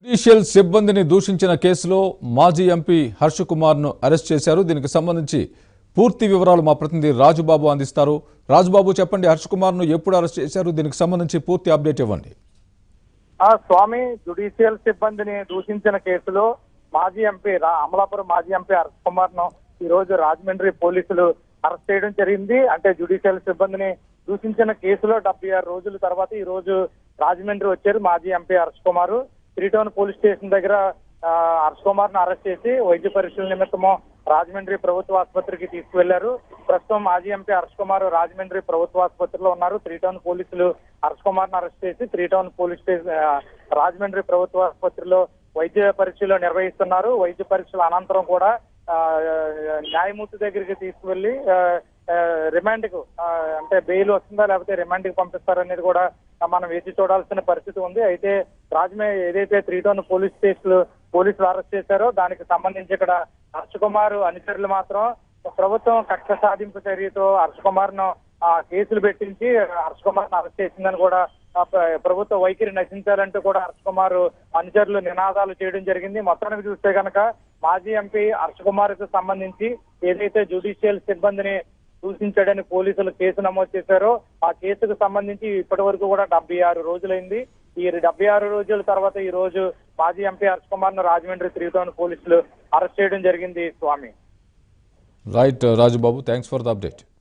judicial సిబ్బందిని దూషించిన కేసులో మాజీ ఎంపీ హర్ష కుమార్ను అరెస్ట్ చేశారు దీనికి సంబంధించి పూర్తి వివరాలు మా ప్రతినిధి రాజుబాబు అందిస్తారు రాజుబాబు చెప్పండి హర్ష కుమార్ను ఎప్పుడు అరెస్ట్ చేశారు దీనికి సంబంధించి పూర్తి అప్డేట్ ఇవ్వండి ఆ స్వామి జుడిషియల్ సిబ్బందిని దూషించిన కేసులో మాజీ ఎంపీ రా- అమలాపురం మాజీ ఎంపీ హర్ష్ కుమార్ ను ఈ రోజు రాజమండ్రి పోలీసులు అరెస్ట్ చేయడం జరిగింది అంటే జుడిషియల్ సిబ్బందిని దూషించిన కేసులో డెబ్బై ఆరు రోజుల తర్వాత ఈ రోజు రాజమండ్రి వచ్చారు మాజీ MP Harsh Kumar three town police station దగ్గర ఆ, హర్ష్ కుమార్ ను అరెస్ట్ చేసి వైద్య పరీక్షల నిమిత్తము రాజమండ్రి ప్రభుత్వ ఆసుపత్రికి తీసుకువెళ్లారు ప్రస్తుతం మాజీ ఎంపీ హర్ష్ కుమార్ రాజమండ్రి ప్రభుత్వ ఆసుపత్రిలో ఉన్నారు త్రీ టౌన్ పోలీసులు హర్ష్ కుమార్ ను అరెస్ట్ చేసి త్రీ టౌన్ పోలీస్ స్టేషన్ ఆ, రాజమండ్రి ప్రభుత్వ ఆసుపత్రిలో వైద్య పరీక్షలు నిర్వహిస్తున్నారు వైద్య పరీక్షల అనంతరం కూడా ఆ, న్యాయమూర్తి దగ్గరికి తీసుకువెళ్లి ఆ, ఆ, రిమాండ్ కు ఆ, అంటే బెయిల్ వస్తుందా లేకపోతే రిమాండ్ కి పంపిస్తారనేది కూడా మనం వేచి చూడాల్సిన పరిస్థితి ఉంది అయితే రాజమే ఏదైతే త్రీ టౌన్ పోలీస్ స్టేషన్ పోలీసులు అరెస్ట్ చేశారో దానికి సంబంధించి ఇక్కడ హర్ష కుమార్ అనుచరులు మాత్రం ప్రభుత్వం కక్ష సాధింపు చర్యతో హర్ష కుమార్ ను ఆ, కేసులు పెట్టించి హర్ష కుమార్ ను అరెస్ట్ చేసిందని కూడా ఆ, ప్ర- ప్రభుత్వ వైఖరి నశించాలంటూ కూడా హర్ష కుమార్ అనుచరులు నినాదాలు చేయడం జరిగింది మొత్తానికి చూస్తే కనుక మాజీ ఎంపీ హర్ష కుమార్ కు సంబంధించి ఏదైతే జ్యుడిషియల్ సిబ్బందిని దూషించాడని పోలీసులు కేసు నమోదు చేశారో ఆ కేసుకు సంబంధించి ఇప్పటి వరకు కూడా డెబ్బై ఆరు రోజులైంది ఈ డెబ్బై ఆరు రోజుల తర్వాత ఈ రోజు మాజీ ఎంపీ హర్ష కుమార్ ను రాజమండ్రి త్రీ టౌన్ పోలీసులు అరెస్ట్ చేయడం జరిగింది Swami right Rajubabu thanks for the update